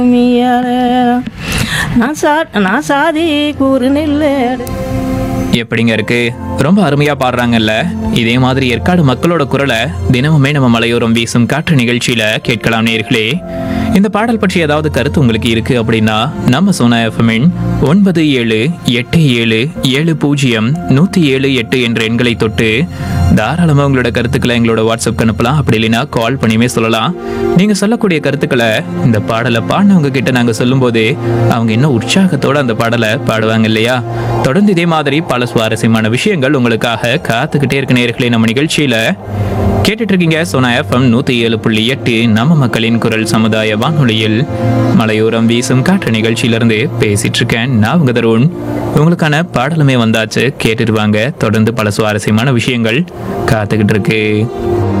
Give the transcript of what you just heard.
நான் சா நான் சாதி கூறு நெல்லு எப்படிங்க இருக்கு ரொம்ப அருமையா பாடுறாங்கல்ல இதே மாதிரி ஏற்காடு மக்களோட குரலை தினமுமே நம்ம மலையோரம் வீசும் காற்று நிகழ்ச்சியில கேட்கலாம் நேர்களே இந்த பாடல் பற்றி ஏதாவது கருத்து உங்களுக்கு இருக்கு அப்படின்னா நம்ம சோனா எஃப்எம்மின் ஒன்பது ஏழு எட்டு ஏழு ஏழு பூஜ்ஜியம் நூற்றி ஏழு எட்டு என்ற எண்களை தொட்டு தாராளமாக உங்களோட கருத்துக்களை எங்களோட வாட்ஸ்அப்க்கு அனுப்பலாம் அப்படி இல்லைன்னா கால் பண்ணியுமே சொல்லலாம் நீங்கள் சொல்லக்கூடிய கருத்துக்களை இந்த பாடலை பாடினவங்க கிட்ட நாங்கள் சொல்லும்போது அவங்க இன்னும் உற்சாகத்தோட அந்த பாடலை பாடுவாங்க இல்லையா தொடர்ந்து இதே மாதிரி பல சுவாரஸ்யமான விஷயங்கள் உங்களுக்காக காத்துக்கிட்டே இருக்க நேர்களே நம்ம நிகழ்ச்சியில கேட்டுட்டு இருக்கீங்க சோனா எஃப்எம் நூத்தி ஏழு புள்ளி எட்டு நம்ம மக்களின் குரல் சமுதாய வானொலியில் மலையோரம் வீசும் காற்று நிகழ்ச்சியிலிருந்து பேசிட்டு இருக்கேன் நான் உங்க தருண் உங்களுக்கான பாடலுமே வந்தாச்சு கேட்டுட்டு வாங்க தொடர்ந்து பல சுவாரஸ்யமான விஷயங்கள் காத்துக்கிட்டு இருக்கு